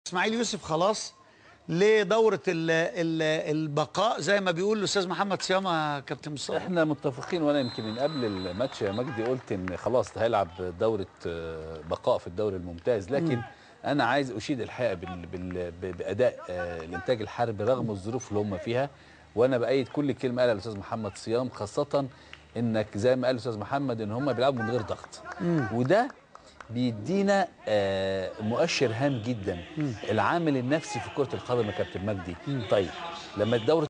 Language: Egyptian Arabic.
اسماعيل يوسف خلاص لدورة ال ال البقاء زي ما بيقول الأستاذ محمد صيامة كابتن مصطفى احنا متفقين وانا يمكن من قبل الماتش يا مجدي قلت ان خلاص هيلعب دوره آه، بقاء في الدوري الممتاز لكن انا عايز اشيد الحقيقه بال بال ب- باداء آه، الانتاج الحربي رغم الظروف اللي هم فيها وانا بايد كل كلمه قالها الاستاذ محمد صيام خاصه انك زي ما قال الاستاذ محمد ان هم بيلعبوا من غير ضغط وده بيدينا آه، مؤشر هام جدا العامل النفسي في كره القدم يا كابتن مجدي طيب لما الدوري